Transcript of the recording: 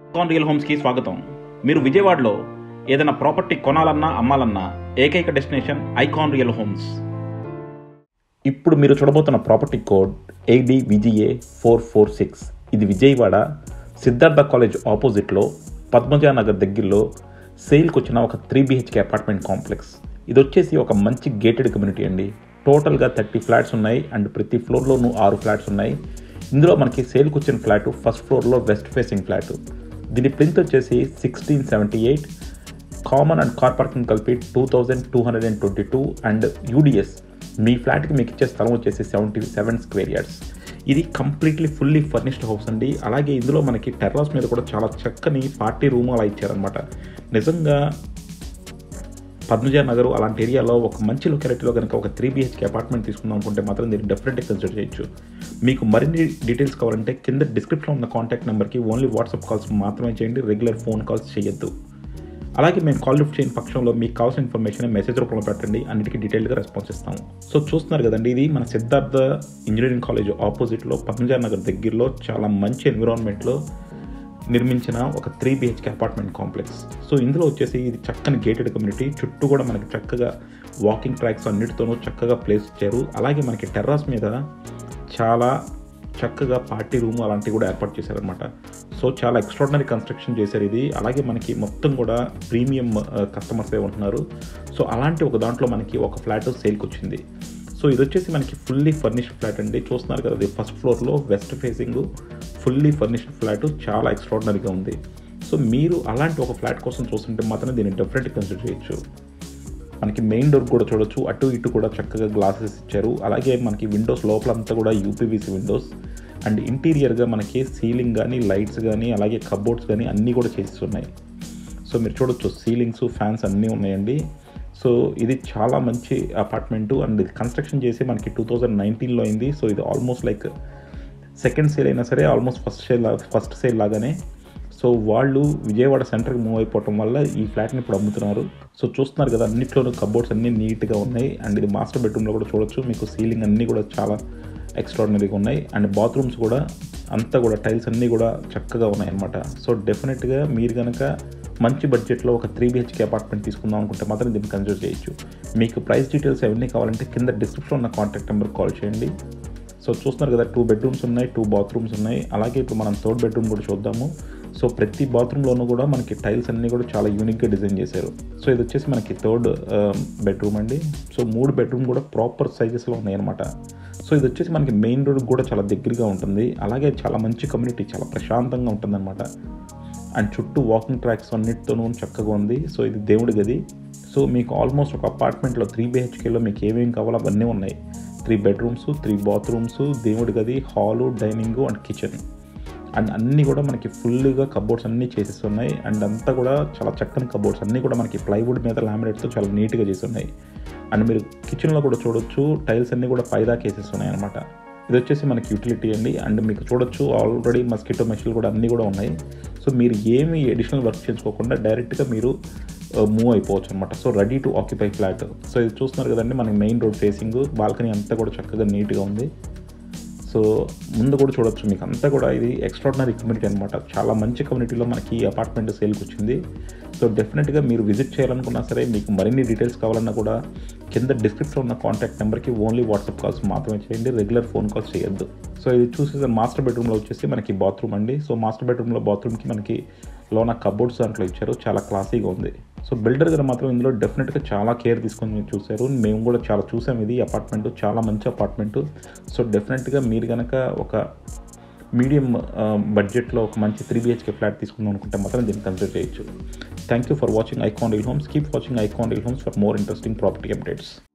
కాన్ real హోమ్స్కి స్వాగతం మీరు విజయవాడలో ఏదైనా ప్రాపర్టీ కొనాలన్నా అమ్మాలన్నా ఏకైక డెస్టినేషన్ ఐకాన్ రియల్ హోమ్స్ ఇప్పుడు మీరు చూడబోతున్న property code A D V G A four four six ఇది విజయవాడ సిద్ధార్థ కాలేజ్ ఆపోజిట్లో పద్మజా నగర్ దగ్గరలో సేల్కి వచ్చిన ఒక త్రీ బిహెచ్కే అపార్ట్మెంట్ కాంప్లెక్స్ ఇది వచ్చేసి ఒక మంచి గేటెడ్ కమ్యూనిటీ అండి టోటల్గా థర్టీ ఫ్లాట్స్ ఉన్నాయి అండ్ ప్రతి ఫ్లోర్లోనూ ఆరు ఫ్లాట్స్ ఉన్నాయి ఇందులో మనకి సేల్కి వచ్చిన ఫ్లాట్ ఫస్ట్ ఫ్లోర్లో వెస్ట్ ఫేసింగ్ ఫ్లాట్ దీని ప్రింట్ వచ్చేసి sixteen seventy eight common and car parking కలిపి two thousand two hundred and twenty two and UDS మీ ఫ్లాట్కి మీకు ఇచ్చే స్థలం వచ్చేసి సెవెంటీ సెవెన్ స్క్వేర్ యార్డ్స్ ఇది కంప్లీట్లీ ఫుల్లీ ఫర్నిష్డ్ హౌస్ అండి అలాగే ఇందులో మనకి టెర్రస్ మీద కూడా చాలా చక్కని పార్టీ రూమ్ అలా ఇచ్చారనమాట నిజంగా పద్మజా నగర్ అలాంటి ఏరియాలో ఒక మంచి లొకాలిటీలో కనుక ఒక త్రీ బీహెచ్కే అపార్ట్మెంట్ తీసుకుందాం అనుకుంటే మాత్రం దీన్ని డెఫినెట్గా కన్సిడర్ చేయొచ్చు మీకు మరిన్ని డీటెయిల్స్ కావాలంటే కింద డిస్క్రిప్షన్లో ఉన్న కాంటాక్ట్ నెంబర్కి ఓన్లీ వాట్సాప్ కాల్స్ మాత్రమే చేయండి రెగ్యులర్ ఫోన్ కాల్స్ చేయొద్దు అలాగే మేము కాల్ లిఫ్ట్ చేయని పక్షంలో మీకు కావాల్సిన ఇన్ఫర్మేషన్ మెసేజ్ రూపంలో పెట్టండి అన్నిటికీ డీటెయిల్గా రెస్పాన్స్ ఇస్తాము సో చూస్తున్నారు కదండి ఇది మన సిద్ధార్థ ఇంజనీరింగ్ కాలేజ్ ఆపోజిట్లో పద్మజా నగర్ దగ్గరలో చాలా మంచి ఎన్విరాన్మెంట్లో నిర్మించిన ఒక three BHK apartment complex so ఇందులో వచ్చేసి ఇది చక్కని గేటెడ్ కమ్యూనిటీ చుట్టూ కూడా మనకి చక్కగా వాకింగ్ ట్రాక్స్ అన్నిటితోనూ చక్కగా ప్లేస్ ఇచ్చారు అలాగే మనకి టెర్రాస్ మీద చాలా చక్కగా పార్టీ రూమ్ అలాంటివి కూడా ఏర్పాటు చేశారనమాట సో చాలా ఎక్స్ట్రాడినరీ కన్స్ట్రక్షన్ చేశారు ఇది అలాగే మనకి మొత్తం కూడా ప్రీమియం కస్టమర్సే ఉంటున్నారు సో అలాంటి ఒక దాంట్లో మనకి ఒక ఫ్లాట్ సేల్కి వచ్చింది సో ఇది వచ్చేసి మనకి ఫుల్లీ ఫర్నిష్డ్ ఫ్లాట్ అండి చూస్తున్నారు కదా ఇది ఫస్ట్ ఫ్లోర్లో west facing fully furnished flat చాలా ఎక్స్ట్రాడినరీగా ఉంది సో మీరు అలాంటి ఒక ఫ్లాట్ కోసం చూస్తుంటే మాత్రం దీన్ని డెఫినెట్గా కన్సిడర్ చేయొచ్చు మనకి మెయిన్ డోర్ కూడా చూడొచ్చు అటు ఇటు కూడా చక్కగా గ్లాసెస్ ఇచ్చారు అలాగే మనకి విండోస్ లోపలంతా కూడా యూపీవీసీ విండోస్ అండ్ ఇంటీరియర్గా మనకి సీలింగ్ కానీ లైట్స్ కానీ అలాగే కబోర్డ్స్ కానీ అన్నీ కూడా చేసి ఉన్నాయి సో మీరు చూడొచ్చు సీలింగ్స్ ఫ్యాన్స్ అన్నీ ఉన్నాయండి సో ఇది చాలా మంచి అపార్ట్మెంటు అండ్ ఇది కన్స్ట్రక్షన్ చేసి మనకి టూ థౌజండ్ నైన్టీన్లో అయింది సో ఇది ఆల్మోస్ట్ లైక్ సెకండ్ సేల్ అయినా సరే almost first sale first sale లాగానే సో వాళ్ళు విజయవాడ సెంటర్కి మూవ్ అయిపోవటం వల్ల ఈ ఫ్లాట్ని ఇప్పుడు అమ్ముతున్నారు సో చూస్తున్నారు కదా అన్నిట్లోనూ కబోర్డ్స్ అన్నీ నీట్గా ఉన్నాయి అండ్ ఇది మాస్టర్ బెడ్రూమ్లో కూడా చూడొచ్చు మీకు సీలింగ్ అన్నీ కూడా చాలా ఎక్స్ట్రాడినరీగా ఉన్నాయి అండ్ బాత్రూమ్స్ కూడా అంతా కూడా టైల్స్ అన్నీ కూడా చక్కగా ఉన్నాయి అనమాట సో డెఫినెట్గా మీరు కనుక మంచి బడ్జెట్లో ఒక త్రీ బిహెచ్కే అపార్ట్మెంట్ తీసుకుందాం అనుకుంటే మాత్రం దీన్ని కన్సిడర్ చేయొచ్చు మీకు ప్రైస్ డీటెయిల్స్ అవన్నీ కావాలంటే కింద డిస్క్రిప్షన్లో ఉన్న కాంటాక్ట్ నెంబర్ కాల్ చేయండి సో చూస్తున్నారు కదా టూ బెడ్రూమ్స్ ఉన్నాయి టూ బాత్రూమ్స్ ఉన్నాయి అలాగే ఇప్పుడు మనం థర్డ్ బెడ్రూమ్ కూడా చూద్దాము సో ప్రతి బాత్రూంలోనూ కూడా మనకి టైల్స్ అన్నీ కూడా చాలా యూనిక్గా డిజైన్ చేశారు సో ఇది వచ్చేసి మనకి థర్డ్ బెడ్రూమ్ అండి సో మూడు బెడ్రూమ్ కూడా ప్రాపర్ సైజెస్లో ఉన్నాయన్నమాట సో ఇది వచ్చేసి మనకి మెయిన్ రోడ్ కూడా చాలా దగ్గరగా ఉంటుంది అలాగే చాలా మంచి కమ్యూనిటీ చాలా ప్రశాంతంగా ఉంటుందన్నమాట అండ్ చుట్టూ వాకింగ్ ట్రాక్స్ అన్నిటితోనూ చక్కగా ఉంది సో ఇది దేవుడి గది సో మీకు ఆల్మోస్ట్ ఒక అపార్ట్మెంట్లో త్రీ బిహెచ్కేలో మీకు ఏమేమి కావాలో అవన్నీ ఉన్నాయి త్రీ బెడ్రూమ్స్ త్రీ బాత్రూమ్స్ దేవుడి గది hall dining and kitchen and అన్నీ కూడా మనకి ఫుల్గా కబోర్డ్స్ అన్నీ చేసేసి ఉన్నాయి అండ్ అంతా కూడా చాలా చక్కని కబోర్డ్స్ అన్నీ కూడా మనకి ప్లైవుడ్ మీద లామినేట్తో చాలా నీట్గా చేసి ఉన్నాయి అండ్ మీరు కిచెన్లో కూడా చూడొచ్చు టైల్స్ అన్నీ కూడా పైదాకా వేసేసి ఉన్నాయి అనమాట ఇది వచ్చేసి మనకి యూటిలిటీ అండి అండ్ మీకు చూడొచ్చు ఆల్రెడీ మస్కిటో మెషిన్లు కూడా అన్నీ కూడా ఉన్నాయి సో మీరు ఏమి అడిషనల్ వర్క్ చేసుకోకుండా డైరెక్ట్గా మీరు మూవ్ అయిపోవచ్చు అనమాట so ready to occupy flat so ఇది చూస్తున్నారు కదండి మనకి మెయిన్ రోడ్ ఫేసింగ్ బాల్కనీ అంతా కూడా చక్కగా నీట్గా ఉంది సో ముందు కూడా చూడొచ్చు మీకు అంతా కూడా ఇది ఎక్స్ట్రాడినరీ కమ్యూనిటీ అనమాట చాలా మంచి కమ్యూనిటీలో మనకి ఈ అపార్ట్మెంట్ సేల్కి వచ్చింది సో డెఫినెట్గా మీరు విజిట్ చేయాలనుకున్నా సరే మీకు మరిన్ని డీటెయిల్స్ కావాలన్నా కూడా కింద డిస్క్రిప్షన్ ఉన్న కాంటాక్ట్ నెంబర్కి ఓన్లీ వాట్సాప్ కాల్స్ మాత్రమే చేయండి రెగ్యులర్ ఫోన్ కాల్స్ చేయొద్దు సో ఇది చూసేసి మాస్టర్ బెడ్రూమ్లో వచ్చేసి మనకి బాత్రూమ్ అండి సో మాస్టర్ బెడ్రూమ్లో బాత్రూమ్కి మనకి లోన కబోర్డ్స్ దాంట్లో ఇచ్చారు చాలా క్లాసీగా ఉంది సో బిల్డర్ గారు మాత్రం ఇందులో డెఫినెట్గా చాలా కేర్ తీసుకొని చూశారు మేము కూడా చాలా చూసాం ఇది అపార్ట్మెంట్ చాలా మంచి అపార్ట్మెంట్ సో డెఫినెట్గా మీరు కనుక ఒక మీడియం బడ్జెట్లో ఒక మంచి త్రీ బిహెచ్కే ఫ్లాట్ తీసుకుందాం అనుకుంటే మాత్రం దీన్ని కన్సిడర్ చేయొచ్చు thank you for watching Icon Reel Homes keep watching Icon Reel Homes for more interesting property updates